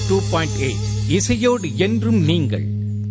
Two point eight இசையோடு என்றும் நீங்கள்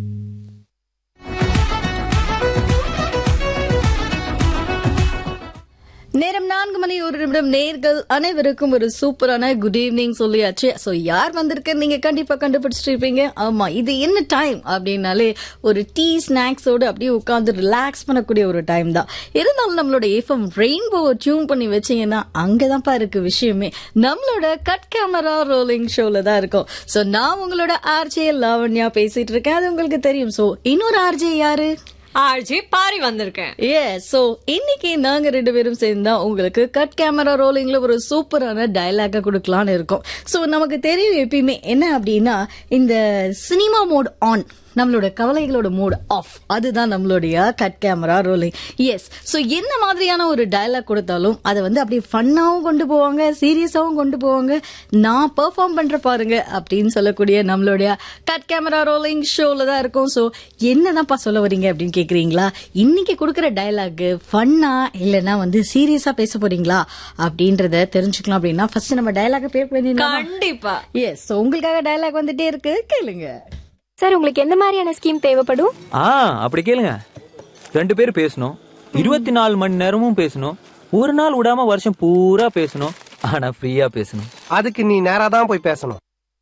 நேரம் நான்கு மணி ஒரு நிமிடம் நேர்கள் அனைவருக்கும் ஒரு சூப்பரான குட் ஈவினிங் சொல்லியாச்சு ஸோ யார் வந்திருக்கு நீங்க கண்டிப்பா கண்டுபிடிச்சிட்டு இருப்பீங்க ஆமா இது என்ன டைம் அப்படின்னாலே ஒரு டீ ஸ்நாக்ஸோடு அப்படியே உட்காந்து ரிலாக்ஸ் பண்ணக்கூடிய ஒரு டைம் தான் இருந்தாலும் நம்மளோட எஃப்எம் ரெயின்போவை டியூன் பண்ணி வச்சீங்கன்னா அங்கதான்ப்பா இருக்கு விஷயமே நம்மளோட கட் கேமரா ரோலிங் ஷோல தான் இருக்கும் ஸோ நான் உங்களோட ஆர்ஜே லாவண்யா பேசிட்டு இருக்கேன் அது உங்களுக்கு தெரியும் ஸோ இன்னொரு ஆர்ஜே யாரு ஆர்ஜி பாரி வந்திருக்கேன் ஏ சோ இன்னைக்கு நாங்க ரெண்டு பேரும் சேர்ந்து தான் உங்களுக்கு கட் கேமரா ரோலிங்ல ஒரு சூப்பரான டயலாக கொடுக்கலாம்னு இருக்கோம் சோ நமக்கு தெரியும் எப்பயுமே என்ன அப்படின்னா இந்த சினிமா மோட் ஆன் நம்மளோட கவலைகளோட மோட் ஆஃப் அதுதான் நம்மளுடைய cut camera rolling yes so என்ன மாதிரியான ஒரு டயலாக் கொடுத்தாலும் அதை வந்து அப்படியே ஃபன்னாவும் கொண்டு போவாங்க சீரியஸாவும் கொண்டு போவாங்க நான் பெர்ஃபார்ம் பண்ற பாருங்க அப்படின்னு சொல்லக்கூடிய நம்மளுடைய கட் கேமரா ரோலிங் ஷோல தான் இருக்கும் சோ என்னதான்ப்பா சொல்ல வரீங்க அப்படின்னு கேக்குறீங்களா இன்னைக்கு கொடுக்குற டயலாக் ஃபன்னா இல்லைன்னா வந்து சீரியஸா பேச போறீங்களா அப்படின்றத தெரிஞ்சுக்கலாம் அப்படின்னா ஃபர்ஸ்ட் நம்ம டயலாக பேர் பண்ணிடலாம் கண்டிப்பா எஸ் உங்களுக்காக டயலாக் வந்துட்டே இருக்கு கேளுங்க சார் உங்களுக்கு எந்த மாதிரியான ஸ்கீம் தேவைப்படும் ஆ அப்படி கேளுங்க ரெண்டு பேர் பேசணும் இருபத்தி நாலு மணி நேரமும் பேசணும் ஒரு நாள் விடாம வருஷம் பூரா பேசணும் ஆனா ஃப்ரீயா பேசணும் அதுக்கு நீ நேரா தான் போய் பேசணும்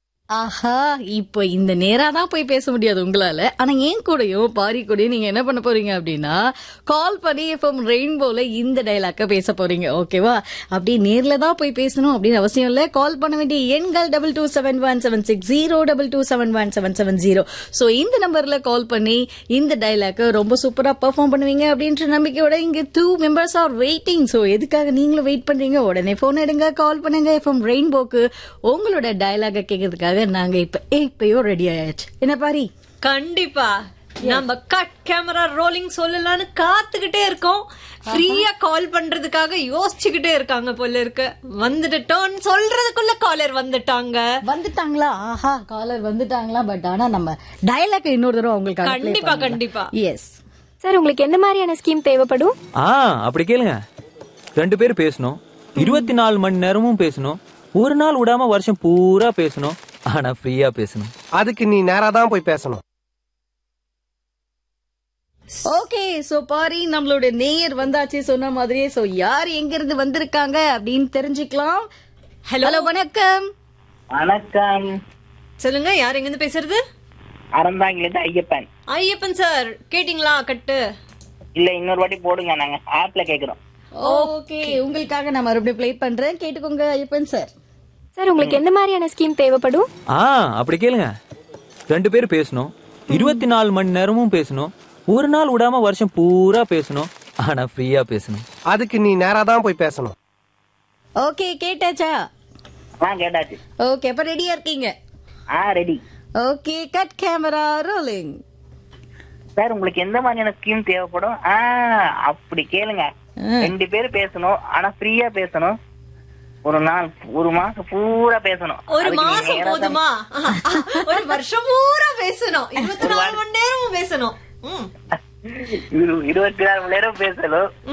ஆஹா இப்போ இந்த நேரா தான் போய் பேச முடியாது உங்களால ஆனா ஏன் கூடயும் பாரி கூடயும் நீங்க என்ன பண்ண போறீங்க அப்படின்னா கால் பண்ணி எஃப்எம் ரெயின்போல இந்த டைலாக்க பேச போறீங்க ஓகேவா அப்படி நேர்ல தான் போய் பேசணும் அப்படின்னு அவசியம் இல்ல கால் பண்ண வேண்டிய எண்கள் double two seven one seven six zero double two seven one seven seven zero so இந்த நம்பர்ல கால் பண்ணி இந்த டைலாக்க ரொம்ப சூப்பரா பெர்ஃபார்ம் பண்ணுவீங்க அப்படின்ற நம்பிக்கையோட இங்க two members are waiting so எதுக்காக நீங்களும் வெயிட் பண்றீங்க உடனே போன் எடுங்க கால் பண்ணுங்க எஃப்எம் ரெயின்போக்கு உங்களோட டயலாக கேட்கறதுக்காக நாங்க இப்ப இப்பயோ ரெடி ஆயாச்சு என்ன பாரி கண்டிப்பா நம்ம கட் கேமரா ரோலிங் சொல்லலாம்னு காத்துக்கிட்டே இருக்கோம் ஃப்ரீயா கால் பண்றதுக்காக யோசிச்சுக்கிட்டே இருக்காங்க போல இருக்கு வந்துட்டோம் சொல்றதுக்குள்ள காலர் வந்துட்டாங்க வந்துட்டாங்களா ஆஹா காலர் வந்துட்டாங்களா பட் ஆனா நம்ம டயலாக் இன்னொரு தடவை உங்களுக்கு கண்டிப்பா கண்டிப்பா எஸ் சார் உங்களுக்கு எந்த மாதிரியான ஸ்கீம் தேவைப்படும் ஆ அப்படி கேளுங்க ரெண்டு பேர் பேசணும் இருபத்தி நாலு மணி நேரமும் பேசணும் ஒரு நாள் விடாம வருஷம் பூரா பேசணும் ஆனா ஃப்ரீயா பேசணும் அதுக்கு நீ நேரா தான் போய் பேசணும் ஓகே சோ பாரி நம்மளோட நேயர் வந்தாச்சு சொன்ன மாதிரியே சோ யார் எங்க இருந்து வந்திருக்காங்க அப்படின்னு தெரிஞ்சுக்கலாம் Hello. ஹலோ வணக்கம் வணக்கம் சொல்லுங்க யார் எங்க இருந்து பேசுறது அறந்தாங்கிலிருந்து ஐயப்பன் ஐயப்பன் சார் கேட்டிங்களா கட்டு இல்ல இன்னொரு வாட்டி போடுங்க நாங்க ஆப்ல கேக்குறோம் ஓகே உங்களுக்காக நான் மறுபடியும் ப்ளே பண்றேன் கேட்டுக்கோங்க ஐயப்பன் சார் சார் உங்களுக்கு எந்த மாதிரியான ஸ்கீம் தேவைப்படும் ஆ அப்படி கேளுங்க ரெண்டு பேர் பேசணும் இருபத்தி நாலு மணி நேரமும் பேசணும் ஒரு நாள் விடாம வருஷம் பூரா பேசணும் ஆனா ஃப்ரீயா பேசணும் அதுக்கு நீ நேரா தான் போய் பேசணும் ஓகே கேட்டாச்சா ஆ கேட்டாச்சு ஓகே அப்ப ரெடியா இருக்கீங்க ஆ ready okay cut camera rolling sir உங்களுக்கு எந்த மாதிரியான ஸ்கீம் தேவைப்படும் ஆ அப்படி கேளுங்க ரெண்டு பேரும் பேசணும் ஆனா ஃப்ரீயா பேசணும் ஒரு நாள் ஒரு மாசம் பூரா பேசணும் ஒரு அதுக்கு நீ மாசம் நேரா தான் போதுமா ஒரு வருஷம் பூரா பேசணும் இருபத்தி நாலு மணி நேரமும் பேசணும் ம் இரு- இருபத்தி நாலு மணி நேரம் பேசணும்